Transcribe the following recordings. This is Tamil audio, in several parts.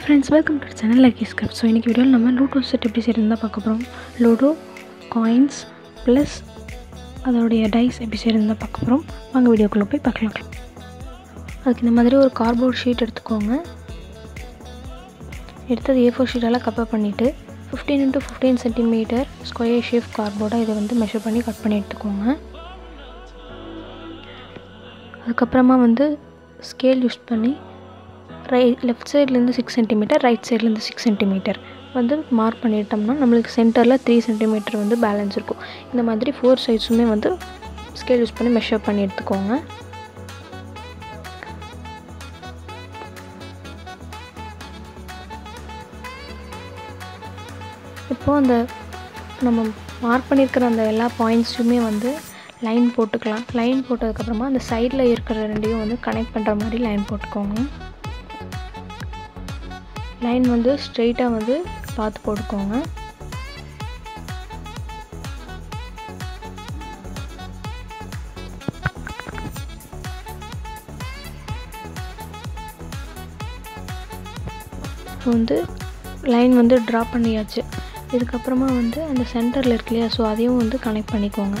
friends welcome to channel like script so இன்றைக்கி வீடியோவில் நம்ம லூடோ செட் எப்படி செய்யறது தான் பார்க்க போகிறோம் லூடோ காயின்ஸ் ப்ளஸ் அதோடைய டைஸ் எப்படி செய்யறது தான் பார்க்க போகிறோம் வாங்க வீடியோக்குள்ளே போய் பார்க்கலாம் அதுக்கு இந்த மாதிரி ஒரு கார்ட்போர்ட் ஷீட் எடுத்துக்கோங்க எடுத்தது ஏ ஃபோர் ஷீட்டெல்லாம் கப்பர் பண்ணிவிட்டு fifteen into fifteen centimeter square shape கார்ட்போர்டாக இதை வந்து மெஷர் பண்ணி கட் பண்ணி எடுத்துக்கோங்க அதுக்கப்புறமா வந்து ஸ்கேல் யூஸ் பண்ணி ரை லெஃப்ட் சைட்லேருந்து சிக்ஸ் சென்டிமீட்டர் ரைட் சைட்லேருந்து சிக்ஸ் சென்டிமீட்டர் வந்து மார்க் பண்ணிட்டோம்னா நம்மளுக்கு சென்டரில் த்ரீ சென்டிமீட்டர் வந்து பேலன்ஸ் இருக்கும் இந்த மாதிரி ஃபோர் சைட்ஸுமே வந்து ஸ்கேல் யூஸ் பண்ணி மெஷர் பண்ணி எடுத்துக்கோங்க இப்போது அந்த நம்ம மார்க் பண்ணியிருக்கிற அந்த எல்லா பாயிண்ட்ஸுமே வந்து லைன் போட்டுக்கலாம் லைன் போட்டதுக்கப்புறமா அந்த சைடில் இருக்கிற ரெண்டையும் வந்து கனெக்ட் பண்ணுற மாதிரி லைன் போட்டுக்கோங்க லைன் வந்து ஸ்ட்ரெயிட்டாக வந்து பார்த்து போட்டுக்கோங்க ஸோ வந்து லைன் வந்து ட்ரா பண்ணியாச்சு இதுக்கப்புறமா வந்து அந்த சென்டரில் இருக்கு இல்லையா ஸோ அதையும் வந்து கனெக்ட் பண்ணிக்கோங்க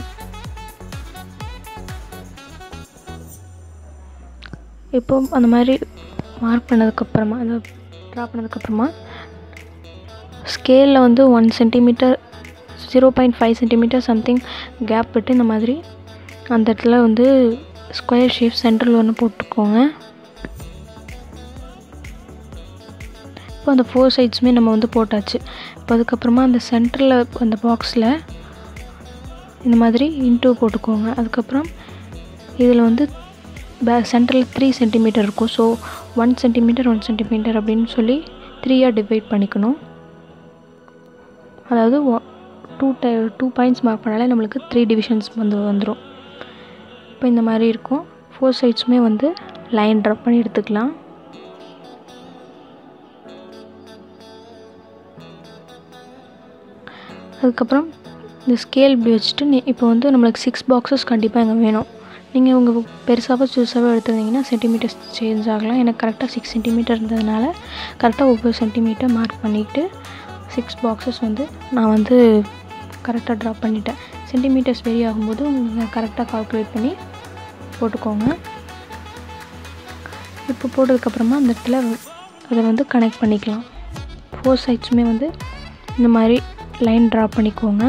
இப்போ அந்த மாதிரி மார்க் பண்ணதுக்கப்புறமா அந்த ட்ரா பண்ணதுக்கப்புறமா ஸ்கேலில் வந்து one centimeter zero point five centimeter something gap விட்டு இந்த மாதிரி அந்த இடத்துல வந்து ஸ்கொயர் ஷேப் சென்டரில் ஒன்று போட்டுக்கோங்க இப்போ அந்த ஃபோர் சைட்ஸுமே நம்ம வந்து போட்டாச்சு இப்போ அதுக்கப்புறமா அந்த சென்டரில் அந்த பாக்ஸில் இந்த மாதிரி இன்டூ போட்டுக்கோங்க அதுக்கப்புறம் இதில் வந்து பே சென்டரில் த்ரீ சென்டிமீட்டர் இருக்கும் so one centimeter one centimeter அப்படின்னு சொல்லி த்ரீயாக டிவைட் பண்ணிக்கணும் அதாவது டூ டை டூ பாயிண்ட்ஸ் மார்க் பண்ணாலே நம்மளுக்கு த்ரீ டிவிஷன்ஸ் வந்து வந்துடும் இப்போ இந்த மாதிரி இருக்கும் ஃபோர் சைட்ஸுமே வந்து லைன் ட்ராப் பண்ணி எடுத்துக்கலாம் அதுக்கப்புறம் இந்த ஸ்கேல் இப்படி வச்சுட்டு நீ இப்போ வந்து நம்மளுக்கு சிக்ஸ் பாக்ஸஸ் கண்டிப்பாக இங்கே வேணும் நீங்கள் உங்கள் பெருசாகவோ சிறுசாகவோ எடுத்துருந்தீங்கன்னா சென்டிமீட்டர்ஸ் சேஞ்ச் ஆகலாம் எனக்கு கரெக்டாக சிக்ஸ் சென்டிமீட்டர் இருந்ததுனால கரெக்டாக ஒவ்வொரு சென்டிமீட்டர் மார்க் பண்ணிவிட்டு சிக்ஸ் பாக்ஸஸ் வந்து நான் வந்து கரெக்டாக ட்ரா பண்ணிட்டேன் சென்டிமீட்டர்ஸ் வெரி ஆகும்போது நீங்கள் கரெக்டாக கால்குலேட் பண்ணி போட்டுக்கோங்க இப்போ போட்டதுக்கப்புறமா அந்த இடத்துல அதை வந்து கனெக்ட் பண்ணிக்கலாம் ஃபோர் சைட்ஸுமே வந்து இந்த மாதிரி லைன் ட்ரா பண்ணிக்கோங்க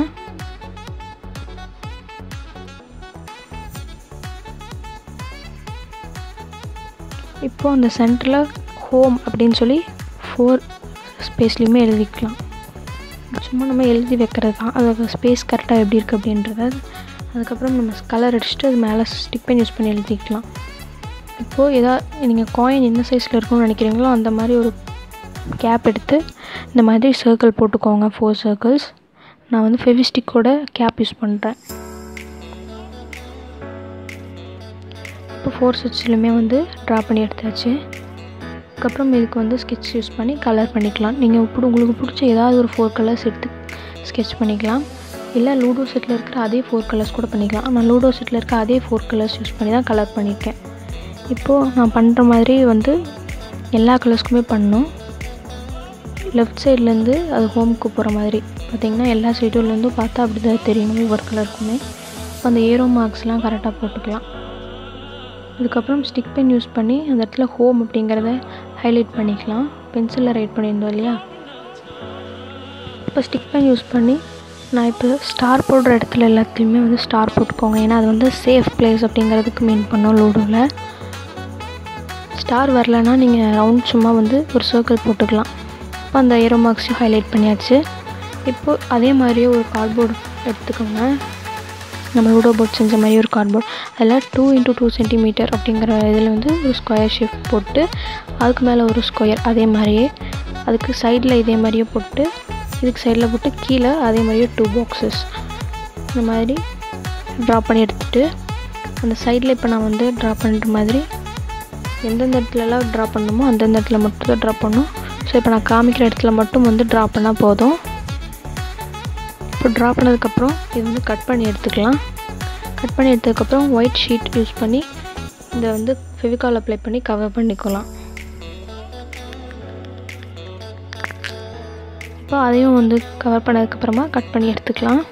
இப்போது அந்த சென்டரில் ஹோம் அப்படின்னு சொல்லி ஃபோர் ஸ்பேஸ்லேயுமே எழுதிக்கலாம் சும்மா நம்ம எழுதி வைக்கிறது தான் அதோட ஸ்பேஸ் கரெக்டாக எப்படி இருக்குது அப்படின்றத அதுக்கப்புறம் நம்ம கலர் அடிச்சுட்டு அது மேலே ஸ்டிக் பென் யூஸ் பண்ணி எழுதிக்கலாம் இப்போது எதா நீங்கள் காயின் எந்த சைஸில் இருக்கும்னு நினைக்கிறீங்களோ அந்த மாதிரி ஒரு கேப் எடுத்து இந்த மாதிரி சர்க்கிள் போட்டுக்கோங்க ஃபோர் சர்க்கிள்ஸ் நான் வந்து ஃபெவிஸ்டிக்கோட கேப் யூஸ் பண்ணுறேன் இப்போ ஃபோர் ஸ்விட்ச்லையுமே வந்து ட்ரா பண்ணி எடுத்தாச்சு அதுக்கப்புறம் இதுக்கு வந்து ஸ்கெட்ச் யூஸ் பண்ணி கலர் பண்ணிக்கலாம் நீங்கள் இப்படி உங்களுக்கு பிடிச்ச ஏதாவது ஒரு ஃபோர் கலர்ஸ் எடுத்து ஸ்கெட்ச் பண்ணிக்கலாம் இல்லை லூடோ செட்டில் இருக்கிற அதே ஃபோர் கலர்ஸ் கூட பண்ணிக்கலாம் ஆனால் லூடோ செட்டில் இருக்க அதே ஃபோர் கலர்ஸ் யூஸ் பண்ணி தான் கலர் பண்ணியிருக்கேன் இப்போது நான் பண்ணுற மாதிரி வந்து எல்லா கலர்ஸ்க்குமே பண்ணணும் லெஃப்ட் சைட்லேருந்து அது ஹோமுக்கு போகிற மாதிரி பார்த்திங்கன்னா எல்லா சைடுலேருந்தும் பார்த்தா அப்படி தான் தெரியணும் ஒவ்வொரு கலருக்குமே இப்போ அந்த ஏரோ மார்க்ஸ்லாம் கரெக்டாக போட்டுக்கலாம் அதுக்கப்புறம் ஸ்டிக் பென் யூஸ் பண்ணி அந்த இடத்துல ஹோம் அப்படிங்கிறத ஹைலைட் பண்ணிக்கலாம் பென்சிலில் ரைட் பண்ணியிருந்தோம் இல்லையா இப்போ ஸ்டிக் பென் யூஸ் பண்ணி நான் இப்போ ஸ்டார் போடுற இடத்துல எல்லாத்துலேயுமே வந்து ஸ்டார் போட்டுக்கோங்க ஏன்னா அது வந்து சேஃப் பிளேஸ் அப்படிங்கிறதுக்கு மீன் பண்ணோம் லூடோவில் ஸ்டார் வரலன்னா நீங்கள் ரவுண்ட் சும்மா வந்து ஒரு சர்க்கிள் போட்டுக்கலாம் இப்போ அந்த ஏரோ மார்க்ஸையும் ஹைலைட் பண்ணியாச்சு இப்போது அதே மாதிரியே ஒரு கார்ட்போர்டு எடுத்துக்கோங்க நம்ம லூடோ போர்ட் செஞ்ச மாதிரி ஒரு கார்ட்போர்ட் அதில் டூ இன்ட்டு டூ சென்டிமீட்டர் அப்படிங்கிற இதில் வந்து ஒரு ஸ்கொயர் ஷேப் போட்டு அதுக்கு மேலே ஒரு ஸ்கொயர் அதே மாதிரியே அதுக்கு சைடில் இதே மாதிரியே போட்டு இதுக்கு சைடில் போட்டு கீழே அதே மாதிரியே டூ பாக்ஸஸ் இந்த மாதிரி ட்ரா பண்ணி எடுத்துகிட்டு அந்த சைடில் இப்போ நான் வந்து ட்ரா பண்ணுற மாதிரி எந்தெந்த இடத்துலலாம் ட்ரா பண்ணணுமோ அந்தந்த இடத்துல மட்டும் தான் ட்ரா பண்ணணும் ஸோ இப்போ நான் காமிக்கிற இடத்துல மட்டும் வந்து ட்ரா பண்ணால் போதும் இப்போ ட்ரா பண்ணதுக்கப்புறம் இது வந்து கட் பண்ணி எடுத்துக்கலாம் கட் பண்ணி எடுத்ததுக்கப்புறம் ஒயிட் ஷீட் யூஸ் பண்ணி இதை வந்து ஃபெவிகால் அப்ளை பண்ணி கவர் பண்ணிக்கலாம் இப்போ அதையும் வந்து கவர் பண்ணதுக்கப்புறமா கட் பண்ணி எடுத்துக்கலாம்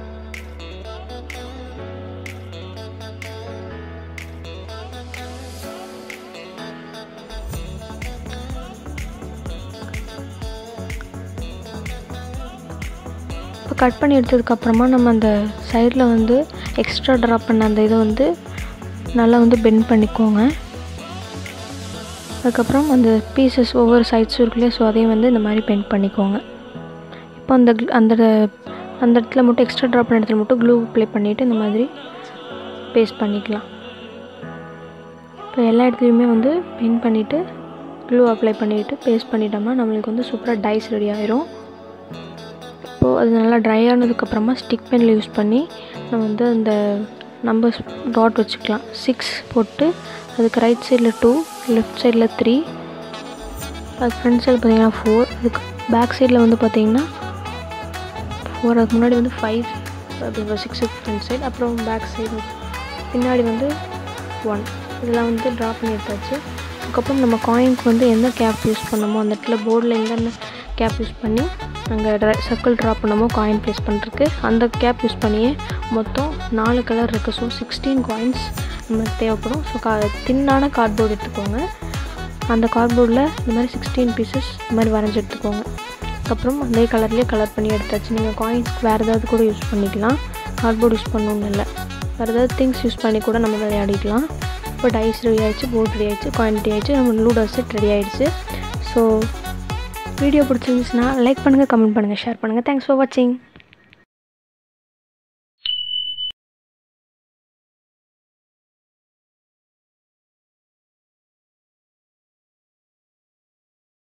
இப்போ கட் பண்ணி எடுத்ததுக்கப்புறமா நம்ம அந்த சைடில் வந்து எக்ஸ்ட்ரா ட்ராப் பண்ண அந்த இதை வந்து நல்லா வந்து பெண்ட் பண்ணிக்கோங்க அதுக்கப்புறம் அந்த பீசஸ் ஒவ்வொரு சைட்ஸும் இருக்குல்லையே ஸோ அதையும் வந்து இந்த மாதிரி பெண்ட் பண்ணிக்கோங்க இப்போ அந்த அந்த அந்த இடத்துல மட்டும் எக்ஸ்ட்ரா ட்ராப் பண்ண இடத்துல மட்டும் க்ளூ அப்ளை பண்ணிவிட்டு இந்த மாதிரி பேஸ்ட் பண்ணிக்கலாம் இப்போ எல்லா இடத்துலையுமே வந்து பெயிண்ட் பண்ணிவிட்டு க்ளூ அப்ளை பண்ணிவிட்டு பேஸ்ட் பண்ணிட்டோம்னா நம்மளுக்கு வந்து சூப்பராக டைஸ் ரெடி ஆயிரும் இப்போது அது நல்லா ட்ரை ஆனதுக்கப்புறமா ஸ்டிக் பெனில் யூஸ் பண்ணி நம்ம வந்து அந்த நம்பர்ஸ் டாட் வச்சுக்கலாம் சிக்ஸ் போட்டு அதுக்கு ரைட் சைடில் டூ லெஃப்ட் சைடில் த்ரீ அது ஃப்ரண்ட் சைடு பார்த்தீங்கன்னா ஃபோர் அதுக்கு பேக் சைடில் வந்து பார்த்தீங்கன்னா ஃபோர் அதுக்கு முன்னாடி வந்து ஃபைவ் அப்படி சிக்ஸ் ஃப்ரண்ட் சைடு அப்புறம் பேக் சைடு பின்னாடி வந்து ஒன் இதெல்லாம் வந்து ட்ரா பண்ணி எடுத்தாச்சு அதுக்கப்புறம் நம்ம காயினுக்கு வந்து எந்த கேப் யூஸ் பண்ணமோ அந்த இடத்துல போர்டில் எங்கென்ன கேப் யூஸ் பண்ணி அங்கே ட்ரா சர்க்கிள் ட்ரா பண்ணமோ காயின் ப்ளேஸ் பண்ணுறதுக்கு அந்த கேப் யூஸ் பண்ணியே மொத்தம் நாலு கலர் இருக்குது ஸோ சிக்ஸ்டீன் காயின்ஸ் நமக்கு தேவைப்படும் ஸோ கா தின்னான கார்ட்போர்டு எடுத்துக்கோங்க அந்த கார்ட்போர்டில் இந்த மாதிரி சிக்ஸ்டீன் பீசஸ் இந்த மாதிரி வரைஞ்சி எடுத்துக்கோங்க அதுக்கப்புறம் அதே கலர்லேயே கலர் பண்ணி எடுத்தாச்சு நீங்கள் காயின்ஸ்க்கு வேறு ஏதாவது கூட யூஸ் பண்ணிக்கலாம் கார்ட்போர்டு யூஸ் பண்ணணும்னு இல்லை வேறு ஏதாவது திங்ஸ் யூஸ் பண்ணி கூட நம்ம விளையாடிக்கலாம் இப்போ டைஸ் ரெடி ஆயிடுச்சு போர்ட் ரெடி ஆயிடுச்சு காயின் ரெடி ஆயிடுச்சு நம்ம லூடோ செட் ரெடி ஆயிடுச்சு ஸோ வீடியோ பிடிச்சிருந்துச்சுன்னா லைக் பண்ணுங்கள் கமெண்ட் பண்ணுங்கள் ஷேர் பண்ணுங்கள் தேங்க்ஸ் ஃபார் வாட்சிங்